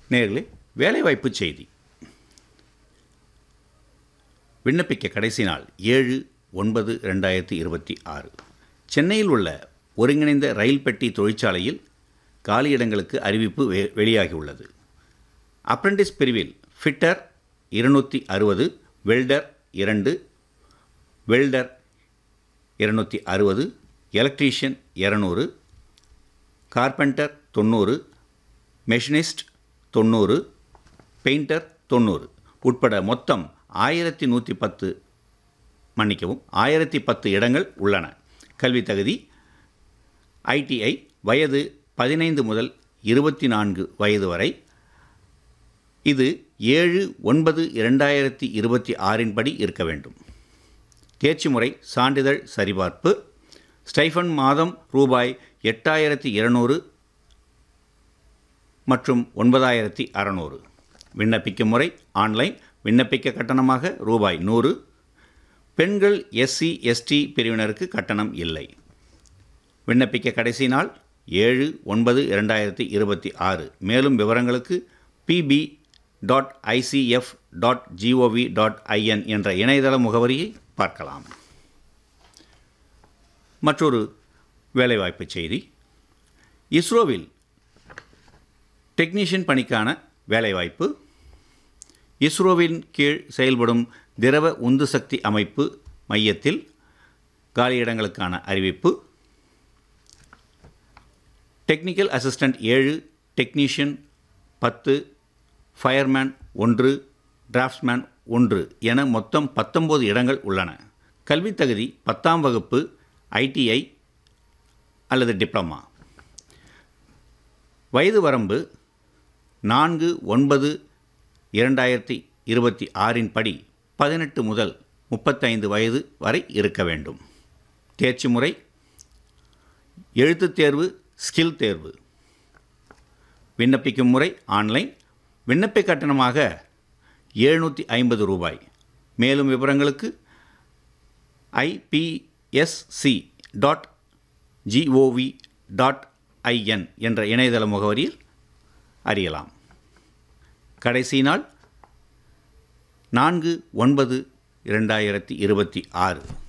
நேர்களே வேலைவாய்ப்பு செய்தி விண்ணப்பிக்க கடைசி நாள் ஏழு ஒன்பது ரெண்டாயிரத்தி இருபத்தி ஆறு சென்னையில் உள்ள ஒருங்கிணைந்த ரயில் பெட்டி தொழிற்சாலையில் காலியிடங்களுக்கு அறிவிப்பு வெ வெளியாகியுள்ளது அப்ரெண்டிஸ் பிரிவில் ஃபிட்டர் இருநூற்றி அறுபது வெல்டர் இரண்டு வெல்டர் இருநூற்றி அறுபது எலக்ட்ரீஷியன் இரநூறு கார்பெண்டர் தொண்ணூறு மெஷினிஸ்ட் தொண்ணூறு பெயிண்டர் தொண்ணூறு உட்பட மொத்தம் ஆயிரத்தி நூற்றி பத்து மன்னிக்கவும் ஆயிரத்தி பத்து இடங்கள் உள்ளன கல்வி தகுதி ஐடிஐ வயது பதினைந்து முதல் இருபத்தி நான்கு வயது வரை இது ஏழு ஒன்பது இரண்டாயிரத்தி இருபத்தி ஆறின் படி இருக்க வேண்டும் தேர்ச்சி முறை சான்றிதழ் சரிபார்ப்பு ஸ்டைஃபன் மாதம் ரூபாய் எட்டாயிரத்தி இருநூறு மற்றும் ஒன்பதாயிரத்தி அறநூறு விண்ணப்பிக்கும் முறை ஆன்லைன் விண்ணப்பிக்க கட்டணமாக ரூபாய் நூறு பெண்கள் எஸ்சி எஸ்டி பிரிவினருக்கு கட்டணம் இல்லை விண்ணப்பிக்க கடைசி நாள் ஏழு ஒன்பது இரண்டாயிரத்தி இருபத்தி ஆறு மேலும் விவரங்களுக்கு BB dot ICF dot GOV dot IN என்ற இணையதள முகவரியை பார்க்கலாம் மற்றொரு வேலைவாய்ப்பு செய்தி இஸ்ரோவில் டெக்னீஷியன் பணிக்கான வேலைவாய்ப்பு இஸ்ரோவின் கீழ் செயல்படும் திரவ உந்து சக்தி அமைப்பு மையத்தில் காலியிடங்களுக்கான அறிவிப்பு டெக்னிக்கல் அசிஸ்டண்ட் ஏழு டெக்னீஷியன் பத்து ஃபயர்மேன் ஒன்று டிராஃப்ட்ஸ்மேன் ஒன்று என மொத்தம் பத்தொம்போது இடங்கள் உள்ளன கல்வித் தகுதி பத்தாம் வகுப்பு ஐடிஐ அல்லது டிப்ளமா வயது வரம்பு நான்கு ஒன்பது இரண்டாயிரத்தி இருபத்தி ஆறின் படி பதினெட்டு முதல் முப்பத்தைந்து வயது வரை இருக்க வேண்டும் தேர்ச்சி முறை எழுத்துத் தேர்வு ஸ்கில் தேர்வு விண்ணப்பிக்கும் முறை ஆன்லைன் விண்ணப்ப கட்டணமாக எழுநூற்றி ஐம்பது ரூபாய் மேலும் விவரங்களுக்கு IPSC dot GOV dot IN என்ற இணையதள முகவரியில் அறியலாம் கடைசி நாள் நான்கு ஒன்பது இரண்டாயிரத்தி இருபத்தி ஆறு